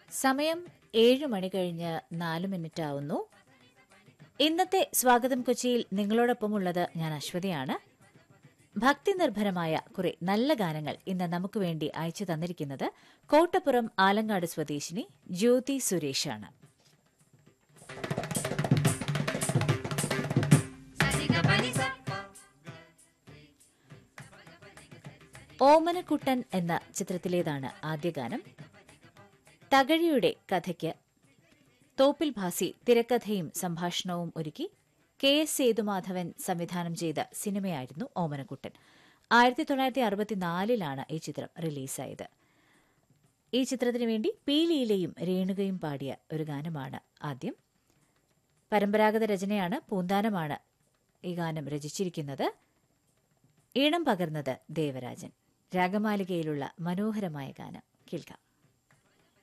സമയം ഏഴ് മണി കഴിഞ്ഞ് നാല് മിനിറ്റ് ആവുന്നു ഇന്നത്തെ സ്വാഗതം കൊച്ചിയിൽ നിങ്ങളോടൊപ്പമുള്ളത് ഞാൻ അശ്വതിയാണ് ഭക്തി നിർഭരമായ കുറെ നല്ല ഗാനങ്ങൾ ഇന്ന് നമുക്ക് വേണ്ടി അയച്ചു തന്നിരിക്കുന്നത് കോട്ടപ്പുറം ആലങ്ങാട് സ്വദേശിനി ജ്യോതി സുരേഷാണ് ഓമനക്കുട്ടൻ എന്ന ചിത്രത്തിലേതാണ് ആദ്യ ഗാനം തകഴിയുടെ കഥയ്ക്ക് തോപ്പിൽ ഭാസി തിരക്കഥയും സംഭാഷണവും ഒരുക്കി കെ എസ് സേതുമാധവൻ സംവിധാനം ചെയ്ത സിനിമയായിരുന്നു ഓമനക്കുട്ടൻ ആയിരത്തി തൊള്ളായിരത്തി അറുപത്തിനാലിലാണ് ഈ ചിത്രം റിലീസായത് ഈ ചിത്രത്തിനു വേണ്ടി പി ലീലയും രേണുകയും പാടിയ ഒരു ഗാനമാണ് ആദ്യം പരമ്പരാഗത രചനയാണ് പൂന്താനമാണ് ഈ ഗാനം രചിച്ചിരിക്കുന്നത് ഈണം പകർന്നത് ദേവരാജൻ രാഗമാലികയിലുള്ള മനോഹരമായ ഗാനം കേൾക്കാം